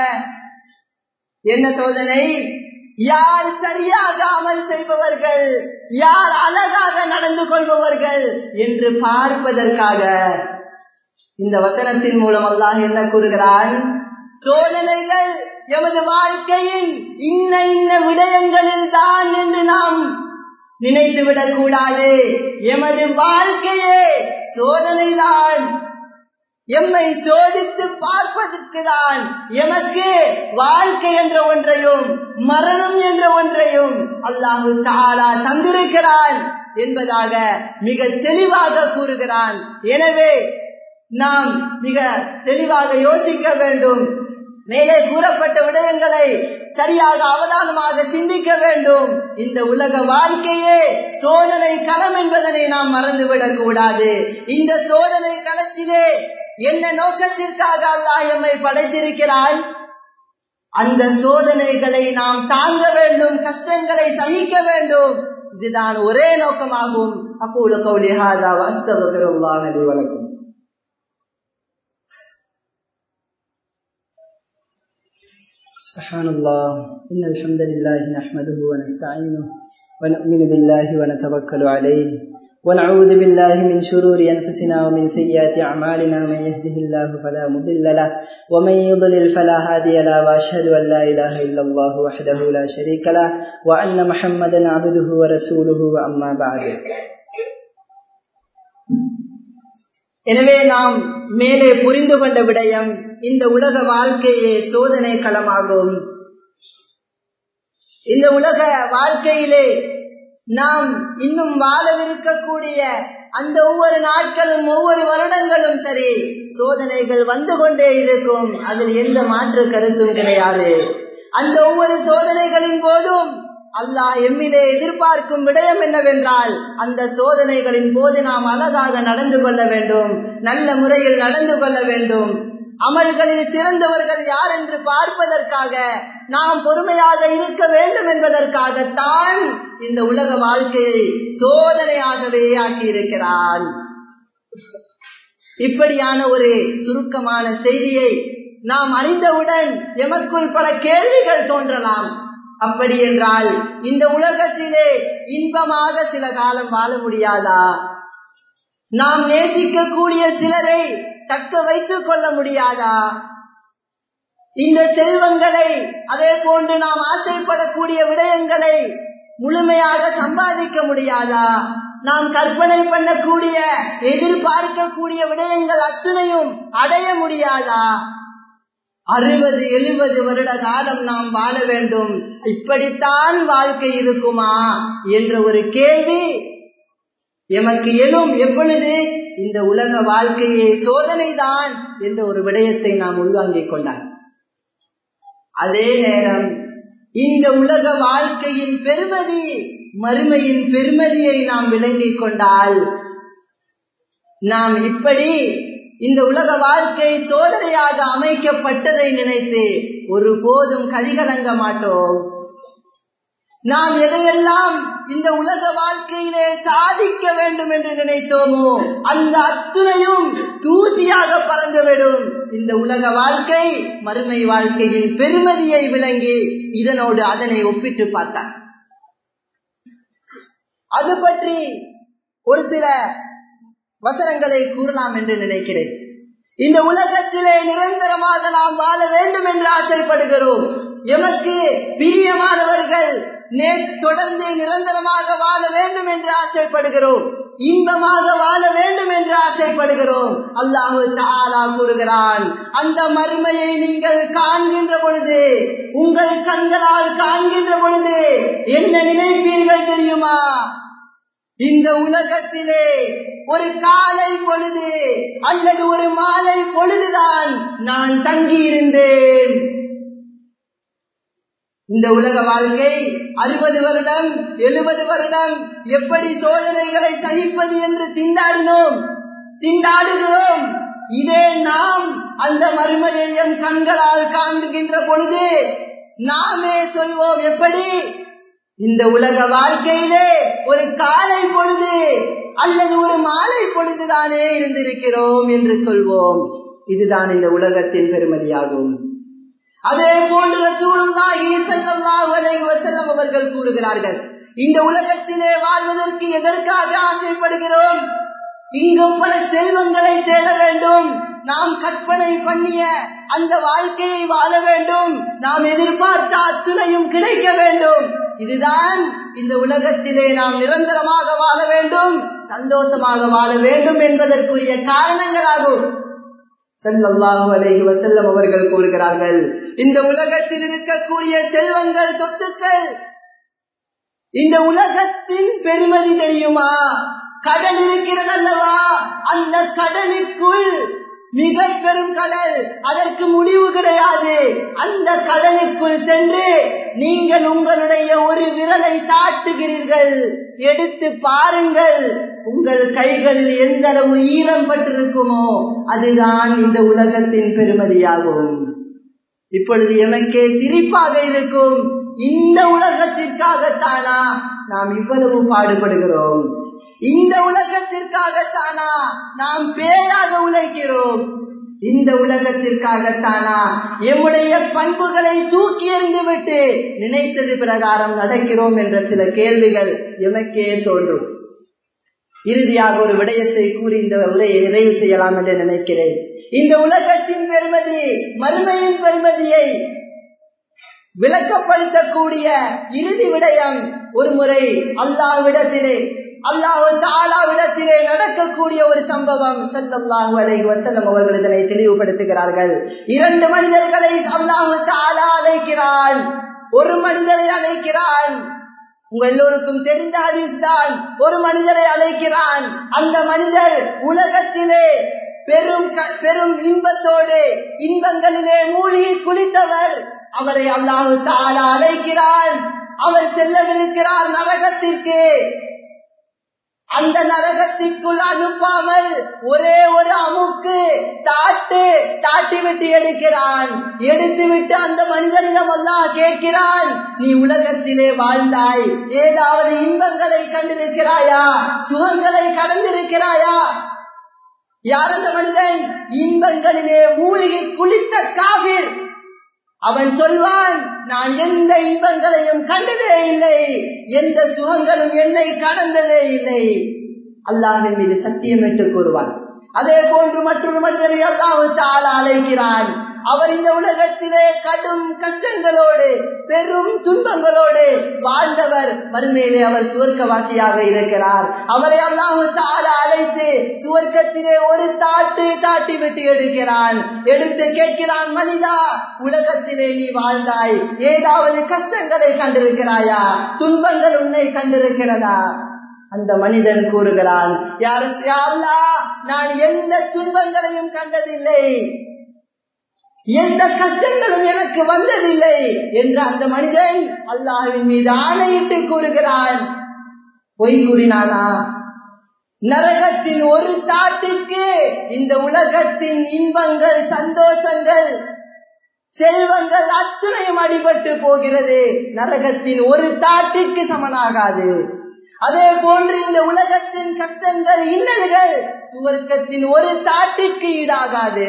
A: என்ன சோதனை யார் சரியாக அமல் செய்பவர்கள் யார் அழகாக நடந்து கொள்பவர்கள் என்று பார்ப்பதற்காக இந்த வசனத்தின் மூலம் அல்லாஹ் என்ன கூறுகிறான் சோதனைகள் எமது வாழ்க்கையின் இன்ன இன்ன விடயங்களில் தான் என்று நாம் நினைத்து விடக்கூடாது எமது வாழ்க்கையே சோதனைதான் எம்மை சோதித்து பார்ப்பதற்கு தான் எமக்கு வாழ்க்கை என்ற ஒன்றையும் மரணம் என்ற ஒன்றையும் அல்லாஹு தாலா தந்திருக்கிறான் என்பதாக மிக தெளிவாக கூறுகிறான் எனவே நாம் மிக தெளிவாக யோசிக்க வேண்டும் மேலே கூறப்பட்ட விடயங்களை சரியாக அவதானமாக சிந்திக்க வேண்டும் இந்த உலக வாழ்க்கையே சோதனை களம் என்பதனை நாம் மறந்துவிடக் கூடாது இந்த சோதனை களத்திலே என்ன நோக்கத்திற்காக அல்லாஹ் எம்மை படைத்திருக்கிறான் அந்த சோதனைகளை நாம் தாங்க வேண்டும் கஷ்டங்களை சகிக்க வேண்டும் இதுதான் ஒரே நோக்கமாகும் அப்போ கௌலி ஹாதா அஸ்தவகருல்லாஹ் அலி வணக்கம்
B: سبحان الله إن الحمد لله نحمده ونستعينه ونؤمن بالله ونتوكل عليه ونعوذ بالله من شرور أنفسنا ومن سيئات أعمالنا من يهده الله فلا مضل له ومن يضلل فلا هادي له وأشهد أن لا إله إلا الله وحده لا شريك له وأن محمدا عبده ورسوله وأما بعد
A: எனவே நாம் மேலே புரிந்து கொண்ட விடயம் இந்த உலக வாழ்க்கையே சோதனை களமாகும் இந்த உலக வாழ்க்கையிலே நாம் இன்னும் வாழவிருக்கக்கூடிய அந்த ஒவ்வொரு நாட்களும் ஒவ்வொரு வருடங்களும் சரி சோதனைகள் வந்து கொண்டே இருக்கும் அதில் எந்த மாற்று கருத்தும் கிடையாது அந்த ஒவ்வொரு சோதனைகளின் போதும் அல்லாஹ் எம்மிலே எதிர்பார்க்கும் விடயம் என்னவென்றால் அந்த சோதனைகளின் போது நாம் அழகாக நடந்து கொள்ள வேண்டும் நல்ல முறையில் நடந்து கொள்ள வேண்டும் அமல்களில் சிறந்தவர்கள் யார் என்று பார்ப்பதற்காக நாம் பொறுமையாக இருக்க வேண்டும் என்பதற்காகத்தான் இந்த உலக வாழ்க்கையை சோதனையாகவே ஆக்கியிருக்கிறான் இப்படியான ஒரு சுருக்கமான செய்தியை நாம் அறிந்தவுடன் எமக்குள் பல கேள்விகள் தோன்றலாம் அப்படி என்றால் இந்த உலகத்திலே இன்பமாக சில காலம் வாழ முடியாதா நாம் நேசிக்கக்கூடிய சிலரை தக்க வைத்துக் கொள்ள முடியாதா இந்த செல்வங்களை அதே போன்று நாம் ஆசைப்படக்கூடிய விடயங்களை முழுமையாக சம்பாதிக்க முடியாதா நாம் கற்பனை பண்ணக்கூடிய எதிர்பார்க்கக்கூடிய விடயங்கள் அத்துணையும் அடைய முடியாதா அறுபது எழுபது வருட காலம் நாம் வாழ வேண்டும் இப்படித்தான் வாழ்க்கை இருக்குமா என்ற ஒரு கேள்வி எமக்கு எழும் எப்பொழுது இந்த உலக வாழ்க்கையே சோதனைதான் என்ற ஒரு விடயத்தை நாம் உள்வாங்கிக் கொண்டார் அதே நேரம் இந்த உலக வாழ்க்கையின் பெருமதி மறுமையின் பெருமதியை நாம் விளங்கிக் கொண்டால் நாம் இப்படி இந்த உலக வாழ்க்கை சோதனையாக அமைக்கப்பட்டதை நினைத்து ஒருபோதும் கதிகலங்க மாட்டோம் நாம் எதையெல்லாம் இந்த உலக வாழ்க்கையிலே சாதிக்க வேண்டும் என்று நினைத்தோமோ அந்த அத்துணையும் தூசியாக பறந்துவிடும் இந்த உலக வாழ்க்கை மறுமை வாழ்க்கையின் பெருமதியை விளங்கி இதனோடு அதனை ஒப்பிட்டு பார்த்தார் அது பற்றி ஒரு சில வசனங்களை கூறலாம் என்று நினைக்கிறேன் இந்த உலகத்திலே நிரந்தரமாக நாம் வாழ வேண்டும் என்று ஆசைப்படுகிறோம் எமக்கு பிரியமானவர்கள் தொடர்ந்து நிரந்தரமாக வாழ வேண்டும் என்று ஆசைப்படுகிறோம் இன்பமாக வாழ வேண்டும் என்று ஆசைப்படுகிறோம் அல்லாஹு தாலா கூறுகிறான் அந்த மறுமையை நீங்கள் காண்கின்ற பொழுது உங்கள் கண்களால் காண்கின்ற பொழுது என்ன நினைப்பீர்கள் தெரியுமா இந்த உலகத்திலே ஒரு காலை பொழுது அல்லது ஒரு மாலை பொழுதுதான் நான் தங்கியிருந்தேன் இந்த உலக வாழ்க்கை அறுபது வருடம் எழுபது வருடம் எப்படி சோதனைகளை சகிப்பது என்று திண்டாடினோம் திண்டாடுகிறோம் இதே நாம் அந்த மறுமையை எம் கண்களால் காண்கின்ற பொழுது நாமே சொல்வோம் எப்படி இந்த உலக வாழ்க்கையிலே ஒரு காலை பொழுது அல்லது ஒரு மாலை பொழுதுதானே இருந்திருக்கிறோம் என்று சொல்வோம் இதுதான் இந்த உலகத்தின் பெருமதியாகும் அதே போன்று ரசூலுல்லாஹி ஸல்லல்லாஹு அலைஹி வஸல்லம் அவர்கள் கூறுகிறார்கள் இந்த உலகத்திலே வாழ்வதற்கு எதற்காக ஆசைப்படுகிறோம் இங்கு பல செல்வங்களை தேட வேண்டும் நாம் கற்பனை பண்ணிய அந்த வாழ்க்கையை வாழ வேண்டும் நாம் எதிர்பார்த்த அத்துணையும் கிடைக்க வேண்டும் இதுதான் இந்த உலகத்திலே நாம் நிரந்தரமாக வாழ வேண்டும் சந்தோஷமாக வாழ வேண்டும் என்பதற்குரிய காரணங்களாகும் செல்லல்லாஹு அலைஹி வசல்லம் அவர்கள் கூறுகிறார்கள் இந்த உலகத்தில் இருக்கக்கூடிய செல்வங்கள் சொத்துக்கள் இந்த உலகத்தின் பெருமதி தெரியுமா கடல் இருக்கிறது அல்லவா அந்த கடலுக்குள் மிக பெரும் கடல் அதற்கு முடிவு கிடையாது அந்த கடலுக்குள் சென்று நீங்கள் உங்களுடைய ஒரு விரலை தாட்டுகிறீர்கள் எடுத்து பாருங்கள் உங்கள் கைகளில் எந்த அளவு ஈரம் பட்டிருக்குமோ அதுதான் இந்த உலகத்தின் பெருமதியாகும் இப்பொழுது எமக்கே சிரிப்பாக இருக்கும் இந்த உலகத்திற்காகத்தானா நாம் இவ்வளவு பாடுபடுகிறோம் இந்த உலகத்திற்காகத்தானா நாம் பேயாக உழைக்கிறோம் இந்த உலகத்திற்காகத்தானா எம்முடைய பண்புகளை தூக்கி எறிந்துவிட்டு நினைத்தது பிரகாரம் நடக்கிறோம் என்ற சில கேள்விகள் எமக்கே தோன்றும் இறுதியாக ஒரு விடயத்தை கூறி இந்த உரையை நிறைவு செய்யலாம் என்று நினைக்கிறேன் இந்த உலகத்தின் பெருமதி மறுமையின் பெருமதியை விளக்கப்படுத்தக்கூடிய இறுதி விடயம் ஒரு முறை அல்லாவிடத்திலே அல்லாஹு தாலாவிடத்திலே நடக்கக்கூடிய ஒரு சம்பவம் சல்லல்லாஹு அலைஹி வஸல்லம் அவர்கள் இதனை தெளிவுபடுத்துகிறார்கள் இரண்டு மனிதர்களை அல்லாஹு தாலா அழைக்கிறான் ஒரு மனிதரை அழைக்கிறான் உங்க எல்லோருக்கும் தெரிந்த ஹதீஸ் தான் ஒரு மனிதரை அழைக்கிறான் அந்த மனிதர் உலகத்திலே பெரும் பெரும் இன்பத்தோடு இன்பங்களிலே மூழ்கி குளித்தவர் அவரை அல்லாஹு தாலா அழைக்கிறான் அவர் செல்லவிருக்கிறார் நரகத்திற்கு அந்த நரகத்திற்குள் அனுப்பாமல் ஒரே ஒரு அமுக்கு தாட்டு தாட்டி விட்டு எடுக்கிறான் எடுத்து விட்டு அந்த மனிதனிடம் அல்லாஹ் கேட்கிறான் நீ உலகத்திலே வாழ்ந்தாய் ஏதாவது இன்பங்களை கண்டிருக்கிறாயா சுகங்களை கடந்திருக்கிறாயா யார் அந்த மனிதன் இன்பங்களிலே மூழ்கி குளித்த காவிர் அவன் சொல்வான் நான் எந்த இன்பங்களையும் கண்டதே இல்லை எந்த சுகங்களும் என்னை கடந்ததே இல்லை அல்லாஹின் மீது சத்தியமிட்டு கூறுவான் அதே போன்று மற்றொரு மனிதரை அல்லாஹு தாள அழைக்கிறான் அவர் இந்த உலகத்திலே கடும் கஷ்டங்களோடு பெரும் துன்பங்களோடு வாழ்ந்தவர் மறுமையிலே அவர் சுவர்க்கவாசியாக இருக்கிறார் அவரை அல்லாஹு தாள அழைத்து சுவர்க்கத்திலே ஒரு தாட்டு தாட்டி விட்டு எடுக்கிறான் எடுத்து கேட்கிறான் மனிதா உலகத்திலே நீ வாழ்ந்தாய் ஏதாவது கஷ்டங்களை கண்டிருக்கிறாயா துன்பங்கள் உன்னை கண்டிருக்கிறதா அந்த மனிதன் கூறுகிறான் யார் யாருலா நான் எந்த துன்பங்களையும் கண்டதில்லை எந்த கஷ்டங்களும் எனக்கு வந்ததில்லை என்று அந்த மனிதன் அல்லாஹின் மீது ஆணையிட்டு கூறுகிறான் பொய் கூறினானா நரகத்தின் ஒரு தாட்டிற்கு இந்த உலகத்தின் இன்பங்கள் சந்தோஷங்கள் செல்வங்கள் அத்துணையும் அடிபட்டு போகிறது நரகத்தின் ஒரு தாட்டிற்கு சமனாகாது அதே போன்று இந்த உலகத்தின் கஷ்டங்கள் இன்னல்கள் சுவர்க்கத்தின் ஒரு தாட்டிற்கு ஈடாகாது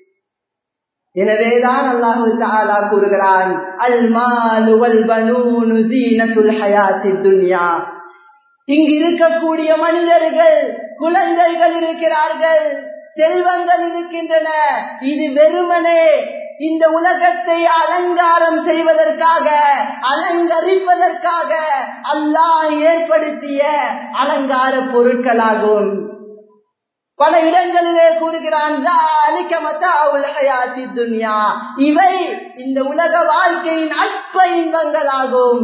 A: எனவேதான் அல்லாஹு தாலா கூறுகிறான் அல் மாலு வல் பனூனு ஜீனத்துல் ஹயாத்தி துன்யா இங்கு இருக்கக்கூடிய மனிதர்கள் குழந்தைகள் இருக்கிறார்கள் செல்வங்கள் இருக்கின்றன இது வெறுமனே இந்த உலகத்தை அலங்காரம் செய்வதற்காக அலங்கரிப்பதற்காக அல்லாஹ் ஏற்படுத்திய அலங்கார பொருட்களாகும் பல இடங்களிலே கூறுகிறான் இவை இந்த உலக வாழ்க்கையின் அற்ப இன்பங்களாகும்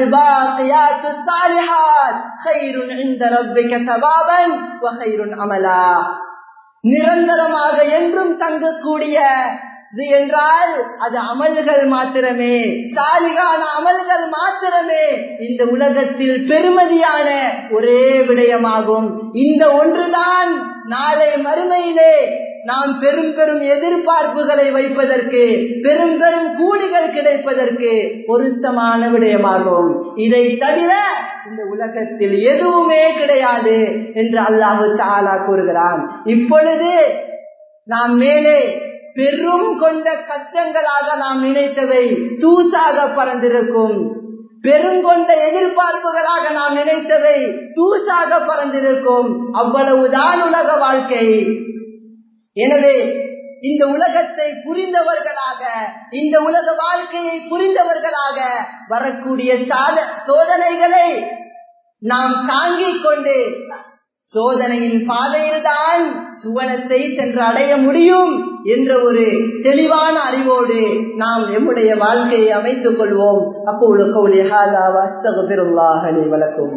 A: நிரந்தரமாக என்றும் தங்கக்கூடிய இது என்றால் அது அமல்கள் மாத்திரமே சாலிகான அமல்கள் மாத்திரமே இந்த உலகத்தில் பெருமதியான ஒரே விடயமாகும் இந்த ஒன்றுதான் நாளை மறுமையிலே நாம் பெரும் பெரும் எதிர்பார்ப்புகளை வைப்பதற்கு பெரும் பெரும் கூலிகள் கிடைப்பதற்கு பொருத்தமான விடயமாகும் இதை தவிர இந்த உலகத்தில் எதுவுமே கிடையாது என்று அல்லாஹு தாலா கூறுகிறான் இப்பொழுது நாம் மேலே பெரும் கொண்ட கஷ்டங்களாக நாம் நினைத்தவை தூசாக பறந்திருக்கும் பெருங்கொண்ட எதிர்பார்ப்புகளாக நாம் நினைத்தவை தூசாக பறந்திருக்கும் அவ்வளவுதான் உலக வாழ்க்கை எனவே இந்த உலகத்தை புரிந்தவர்களாக இந்த உலக வாழ்க்கையை புரிந்தவர்களாக வரக்கூடிய சாத சோதனைகளை நாம் தாங்கிக் கொண்டு சோதனையின் பாதையில்தான் சுவனத்தை சென்று அடைய முடியும் என்ற ஒரு தெளிவான அறிவோடு நாம் எம்முடைய வாழ்க்கையை அமைத்துக் கொள்வோம் அப்போது கௌலி ஹாதா வஸ்தகுபிருல்லாஹலி வளர்க்கும்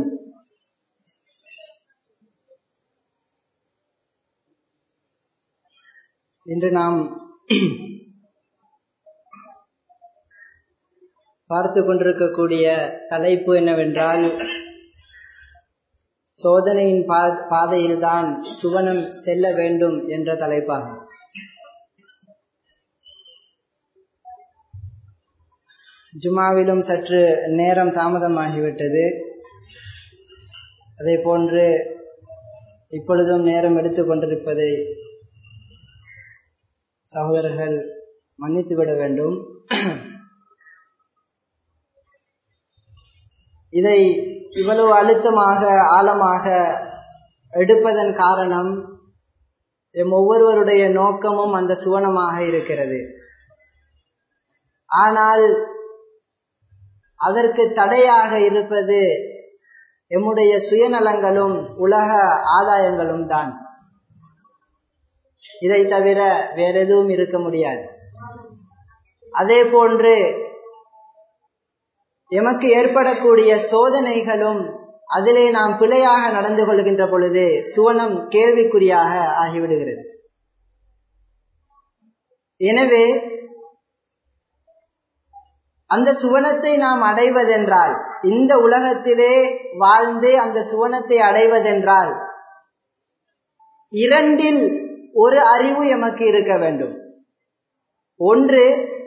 B: இன்று நாம் பார்த்து கொண்டிருக்கக்கூடிய தலைப்பு என்னவென்றால் சோதனையின் பாதையில்தான் சுவனம் செல்ல வேண்டும் என்ற தலைப்பாகும் ஜுமாவிலும் சற்று நேரம் தாமதமாகிவிட்டது அதே போன்று இப்பொழுதும் நேரம் எடுத்துக் கொண்டிருப்பதை சகோதரர்கள் மன்னித்துவிட வேண்டும் இதை இவ்வளவு அழுத்தமாக ஆழமாக எடுப்பதன் காரணம் எம் ஒவ்வொருவருடைய நோக்கமும் அந்த சுவனமாக இருக்கிறது ஆனால் அதற்கு தடையாக இருப்பது எம்முடைய சுயநலங்களும் உலக ஆதாயங்களும் தான் இதை தவிர வேற எதுவும் இருக்க முடியாது அதே போன்று எமக்கு ஏற்படக்கூடிய சோதனைகளும் அதிலே நாம் பிழையாக நடந்து கொள்கின்ற பொழுது சுவனம் கேள்விக்குறியாக ஆகிவிடுகிறது எனவே அந்த சுவனத்தை நாம் அடைவதென்றால் இந்த உலகத்திலே வாழ்ந்து அந்த சுவனத்தை அடைவதென்றால் இரண்டில் ஒரு அறிவு எமக்கு இருக்க வேண்டும் ஒன்று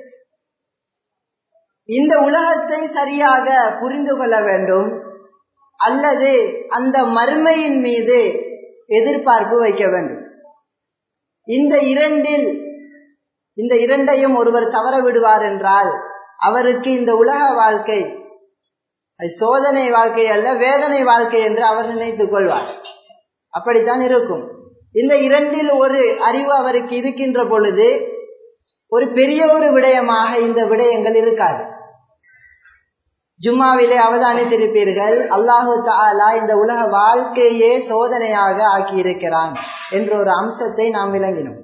B: இந்த உலகத்தை சரியாக புரிந்து கொள்ள வேண்டும் அல்லது அந்த மறுமையின் மீது எதிர்பார்ப்பு வைக்க வேண்டும் இந்த இரண்டில் இந்த இரண்டையும் ஒருவர் தவற விடுவார் என்றால் அவருக்கு இந்த உலக வாழ்க்கை சோதனை வாழ்க்கை அல்ல வேதனை வாழ்க்கை என்று அவர் நினைத்துக் கொள்வார் அப்படித்தான் இருக்கும் இந்த இரண்டில் ஒரு அறிவு அவருக்கு இருக்கின்ற பொழுது ஒரு பெரிய ஒரு விடயமாக இந்த விடயங்கள் இருக்காது ஜும்மாவிலே அவதானித்திருப்பீர்கள் அல்லாஹு தாலா இந்த உலக வாழ்க்கையே சோதனையாக ஆக்கியிருக்கிறான் என்ற ஒரு அம்சத்தை நாம் விளங்கினோம்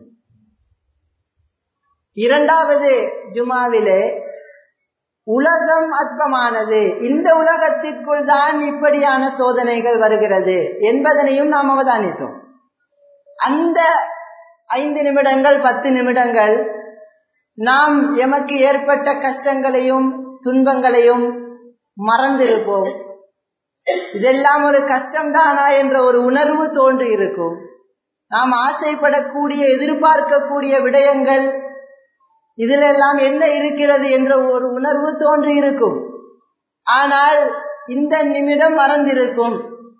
B: இரண்டாவது ஜுமாவிலே உலகம் அற்பமானது இந்த உலகத்திற்குள் தான் இப்படியான சோதனைகள் வருகிறது என்பதனையும் நாம் அவதானித்தோம் அந்த ஐந்து நிமிடங்கள் பத்து நிமிடங்கள் நாம் எமக்கு ஏற்பட்ட கஷ்டங்களையும் துன்பங்களையும் மறந்திருப்போம் இதெல்லாம் ஒரு கஷ்டம்தானா என்ற ஒரு உணர்வு தோன்றி இருக்கும் நாம் ஆசைப்படக்கூடிய எதிர்பார்க்கக்கூடிய விடயங்கள் இதிலெல்லாம் என்ன இருக்கிறது என்ற ஒரு உணர்வு தோன்றி இருக்கும் ஆனால் இந்த நிமிடம் மறந்திருக்கும்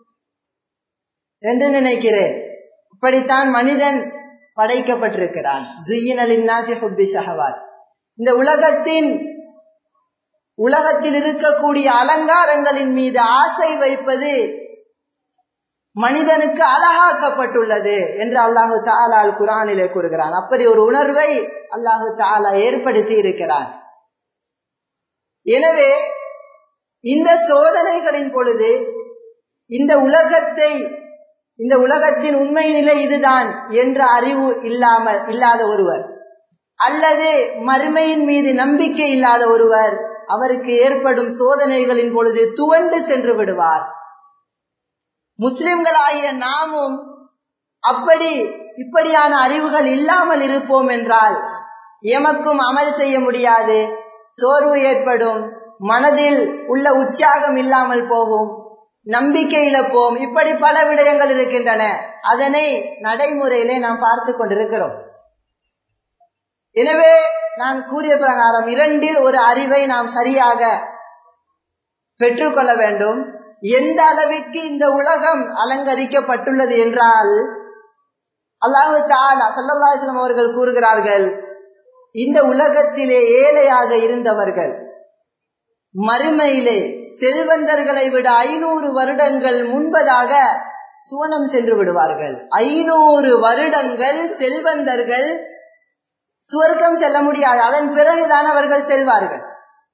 B: என்று நினைக்கிறேன் இப்படித்தான் மனிதன் படைக்கப்பட்டிருக்கிறான் இந்த உலகத்தின் உலகத்தில் இருக்கக்கூடிய அலங்காரங்களின் மீது ஆசை வைப்பது மனிதனுக்கு அழகாக்கப்பட்டுள்ளது என்று அல்லாஹு தாலால் குரானிலே கூறுகிறான் அப்படி ஒரு உணர்வை அல்லாஹு தாலா ஏற்படுத்தி இருக்கிறான் எனவே இந்த சோதனைகளின் பொழுது இந்த உலகத்தை இந்த உலகத்தின் உண்மை நிலை இதுதான் என்ற அறிவு இல்லாமல் இல்லாத ஒருவர் அல்லது மறுமையின் மீது நம்பிக்கை இல்லாத ஒருவர் அவருக்கு ஏற்படும் சோதனைகளின் பொழுது துவண்டு சென்று விடுவார் முஸ்லிம்களாகிய நாமும் அப்படி இப்படியான அறிவுகள் இல்லாமல் இருப்போம் என்றால் எமக்கும் அமல் செய்ய முடியாது சோர்வு ஏற்படும் மனதில் உள்ள உற்சாகம் இல்லாமல் போகும் நம்பிக்கை இழப்போம் இப்படி பல விடயங்கள் இருக்கின்றன அதனை நடைமுறையிலே நாம் பார்த்து கொண்டிருக்கிறோம்
A: எனவே நான் கூறிய பிரகாரம் இரண்டில் ஒரு அறிவை நாம் சரியாக பெற்றுக்கொள்ள வேண்டும் எந்த அளவிற்கு இந்த உலகம் அலங்கரிக்கப்பட்டுள்ளது என்றால் அல்லாஹு தாலா சல்லல்லாஹிஸ்லாம் அவர்கள் கூறுகிறார்கள் இந்த உலகத்திலே ஏழையாக இருந்தவர்கள் மறுமையிலே செல்வந்தர்களை விட ஐநூறு வருடங்கள் முன்பதாக சுவனம் சென்று விடுவார்கள் ஐநூறு வருடங்கள் செல்வந்தர்கள் சுவர்க்கம் செல்ல முடியாது அதன் பிறகுதான் அவர்கள் செல்வார்கள்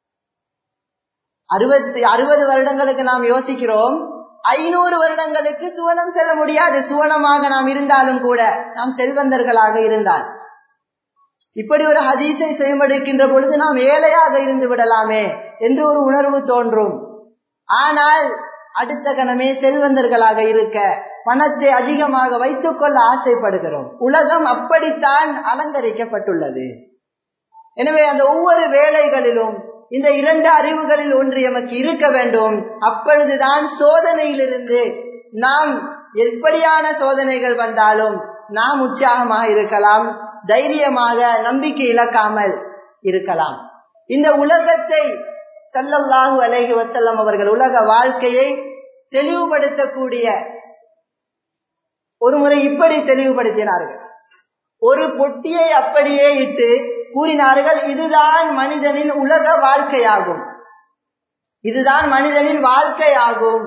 A: அறுபத்தி அறுபது வருடங்களுக்கு நாம் யோசிக்கிறோம் ஐநூறு வருடங்களுக்கு சுவனம் செல்ல முடியாது சுவனமாக நாம் இருந்தாலும் கூட நாம் செல்வந்தர்களாக இருந்தால் இப்படி ஒரு ஹதீஸை செயல்படுகின்ற பொழுது நாம் ஏழையாக இருந்து விடலாமே என்று ஒரு உணர்வு தோன்றும் ஆனால் அடுத்த கணமே செல்வந்தர்களாக இருக்க பணத்தை அதிகமாக வைத்துக் கொள்ள ஆசைப்படுகிறோம் உலகம் அப்படித்தான் அலங்கரிக்கப்பட்டுள்ளது எனவே அந்த ஒவ்வொரு வேலைகளிலும் இந்த இரண்டு அறிவுகளில் ஒன்று எமக்கு இருக்க வேண்டும் அப்பொழுதுதான் சோதனையிலிருந்து நாம் எப்படியான சோதனைகள் வந்தாலும் நாம் உற்சாகமாக இருக்கலாம் தைரியமாக நம்பிக்கை இழக்காமல் இருக்கலாம் இந்த உலகத்தை சல்லல்லாஹு அலைஹி வசல்லம் அவர்கள் உலக வாழ்க்கையை தெளிவுபடுத்தக்கூடிய ஒரு முறை இப்படி தெளிவுபடுத்தினார்கள் ஒரு பொட்டியை அப்படியே இட்டு கூறினார்கள் இதுதான் மனிதனின் உலக வாழ்க்கையாகும் இதுதான் மனிதனின் வாழ்க்கையாகும்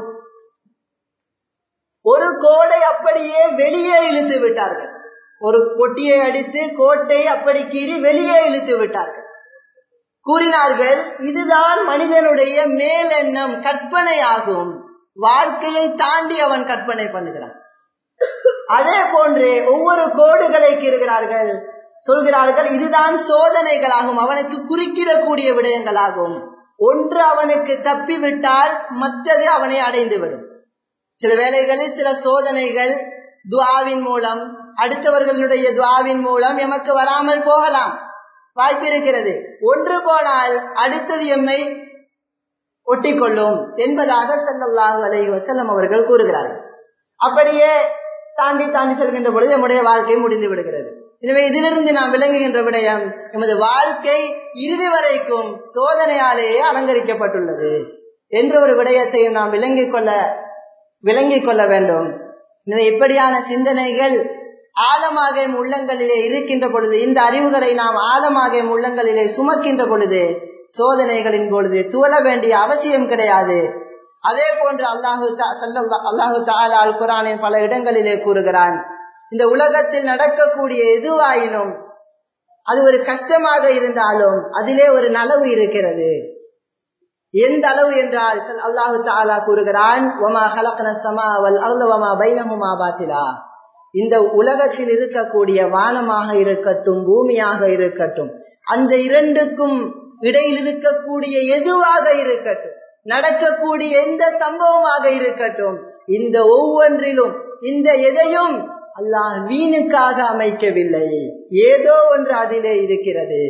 A: ஒரு கோடை அப்படியே வெளியே இழுத்து விட்டார்கள் ஒரு பொட்டியை அடித்து கோட்டை அப்படி கீறி வெளியே இழுத்து விட்டார்கள் கூறினார்கள் இதுதான் மனிதனுடைய மேலெண்ணம் கற்பனையாகும் வாழ்க்கையை தாண்டி அவன் கற்பனை பண்ணுகிறான் அதே போன்று ஒவ்வொரு கோடுகளை கீறுகிறார்கள் சொல்கிறார்கள் இதுதான் சோதனைகளாகும் அவனுக்கு குறுக்கிடக்கூடிய விடயங்களாகும் ஒன்று அவனுக்கு தப்பிவிட்டால் மற்றது அவனை அடைந்துவிடும் சில வேளைகளில் சில சோதனைகள் துவாவின் மூலம் அடுத்தவர்களுடைய துவாவின் மூலம் எமக்கு வராமல் போகலாம் வாய்ப்பு இருக்கிறது ஒன்று போனால் அடுத்தது எம்மை ஒட்டிக்கொள்ளும் என்பதாக செல்லல்லாஹு அலை வசல்லம் அவர்கள் கூறுகிறார்கள் அப்படியே தாண்டி தாண்டி செல்கின்ற பொழுது நம்முடைய வாழ்க்கை முடிந்து விடுகிறது எனவே இதிலிருந்து நாம் விளங்குகின்ற விடயம் எமது வாழ்க்கை இறுதி வரைக்கும் சோதனையாலேயே அலங்கரிக்கப்பட்டுள்ளது என்ற ஒரு விடயத்தையும் நாம் விளங்கிக் கொள்ள விளங்கிக் கொள்ள வேண்டும் எனவே இப்படியான சிந்தனைகள் ஆழமாக உள்ளங்களிலே இருக்கின்ற பொழுது இந்த அறிவுகளை நாம் ஆழமாக உள்ளங்களிலே சுமக்கின்ற பொழுது சோதனைகளின் பொழுது துவள வேண்டிய அவசியம் கிடையாது அதே போன்று அல்லாஹு அல்லாஹு தாலால் குரானின் பல இடங்களிலே கூறுகிறான் இந்த உலகத்தில் நடக்கக்கூடிய எதுவாயினும் அது ஒரு கஷ்டமாக இருந்தாலும் அதிலே ஒரு நலவு இருக்கிறது எந்த அளவு என்றால் அல்லாஹு தாலா கூறுகிறான் ஒமா ஹலக்ன சமா வல் அருளவமா பைனஹுமா பாத்திலா இந்த உலகத்தில் இருக்கக்கூடிய வானமாக இருக்கட்டும் பூமியாக இருக்கட்டும் அந்த இரண்டுக்கும் இடையில் இருக்கக்கூடிய எதுவாக இருக்கட்டும் நடக்கக்கூடிய எந்த சம்பவமாக இருக்கட்டும் இந்த ஒவ்வொன்றிலும் இந்த எதையும் அல்லாஹ் வீணுக்காக அமைக்கவில்லை ஏதோ ஒன்று அதிலே இருக்கிறது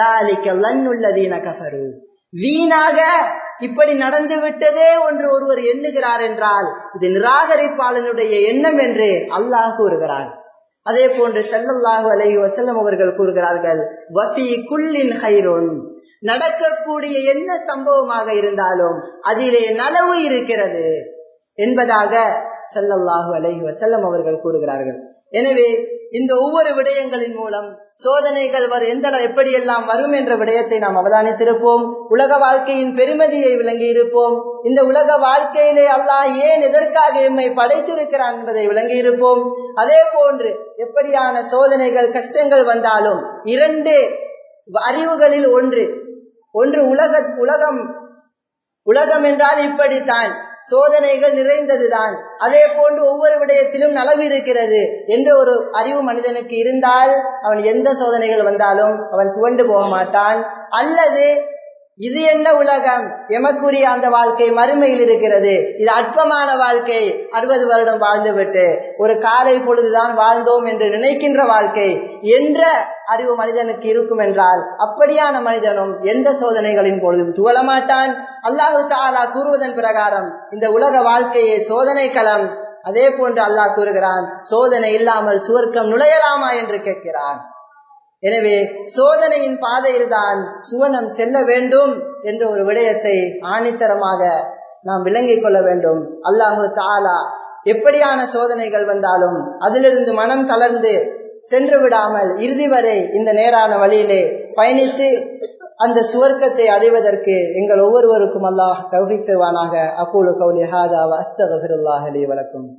A: கஃபரு வீணாக இப்படி நடந்து விட்டதே ஒன்று ஒருவர் எண்ணுகிறார் என்றால் இது நிராகரிப்பாளனுடைய எண்ணம் என்று அல்லாஹ் கூறுகிறான் அதே போன்று செல்லல்லாஹு அலை வசல்லம் அவர்கள் கூறுகிறார்கள் வஃபி குல்லின் ஹைரோன் நடக்கக்கூடிய என்ன சம்பவமாக இருந்தாலும் அதிலே நலவு இருக்கிறது என்பதாக செல்லல்லாஹு அலைஹி வசல்லம் அவர்கள் கூறுகிறார்கள் எனவே இந்த ஒவ்வொரு விடயங்களின் மூலம் சோதனைகள் வரு எந்த எப்படியெல்லாம் வரும் என்ற விடயத்தை நாம் அவதானித்திருப்போம் உலக வாழ்க்கையின் பெருமதியை விளங்கி இருப்போம் இந்த உலக வாழ்க்கையிலே அல்லாஹ் ஏன் எதற்காக எம்மை படைத்திருக்கிறான் என்பதை விளங்கி இருப்போம் அதே போன்று எப்படியான சோதனைகள் கஷ்டங்கள் வந்தாலும் இரண்டு அறிவுகளில் ஒன்று ஒன்று உலக உலகம் உலகம் என்றால் இப்படித்தான் சோதனைகள் நிறைந்ததுதான் அதே போன்று ஒவ்வொரு விடயத்திலும் நலவு இருக்கிறது என்ற ஒரு அறிவு மனிதனுக்கு இருந்தால் அவன் எந்த சோதனைகள் வந்தாலும் அவன் துவண்டு போக மாட்டான் அல்லது இது என்ன உலகம் எமக்குரிய அந்த வாழ்க்கை மறுமையில் இருக்கிறது இது அற்பமான வாழ்க்கை அறுபது வருடம் வாழ்ந்துவிட்டு ஒரு காலை பொழுதுதான் வாழ்ந்தோம் என்று நினைக்கின்ற வாழ்க்கை என்ற அறிவு மனிதனுக்கு இருக்கும் என்றால் அப்படியான மனிதனும் எந்த சோதனைகளின் பொழுதும் துவள மாட்டான் அல்லாஹு தாலா கூறுவதன் பிரகாரம் இந்த உலக வாழ்க்கையே சோதனை களம் அதே போன்று அல்லாஹ் கூறுகிறான் சோதனை இல்லாமல் சுவர்க்கம் நுழையலாமா என்று கேட்கிறான் எனவே சோதனையின் பாதையில்தான் சுவனம் செல்ல வேண்டும் என்ற ஒரு விடயத்தை ஆணித்தரமாக நாம் விளங்கிக் கொள்ள வேண்டும் அல்லாஹு தாலா எப்படியான சோதனைகள் வந்தாலும் அதிலிருந்து மனம் தளர்ந்து சென்று விடாமல் இறுதி வரை இந்த நேரான வழியிலே பயணித்து அந்த சுவர்க்கத்தை அடைவதற்கு எங்கள் ஒவ்வொருவருக்கும் அல்லாஹ் தௌஃபிக் செய்வானாக அக்கூலு கௌலி ஹாதா அஸ்தகபிருல்லாஹ் அலி வலக்கும்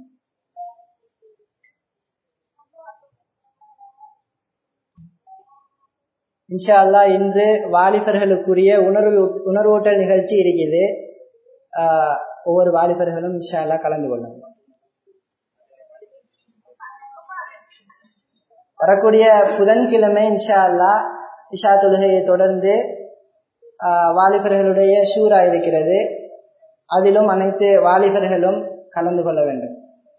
A: இன்ஷா அல்லா இன்று வாலிபர்களுக்குரிய உணர்வு உணர்வூட்டல் நிகழ்ச்சி இருக்குது ஒவ்வொரு வாலிபர்களும் இன்ஷா அல்லா கலந்து கொள்ளும் வரக்கூடிய புதன்கிழமை இன்ஷா அல்லா இஷா தொழுகையை தொடர்ந்து வாலிபர்களுடைய ஷூரா இருக்கிறது அதிலும் அனைத்து வாலிபர்களும் கலந்து கொள்ள வேண்டும்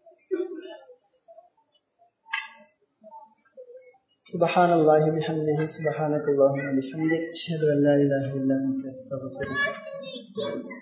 B: سبحان الله بحمده سبحانك اللهم وبحمدك أشهد أن لا إله إلا أنت أستغفرك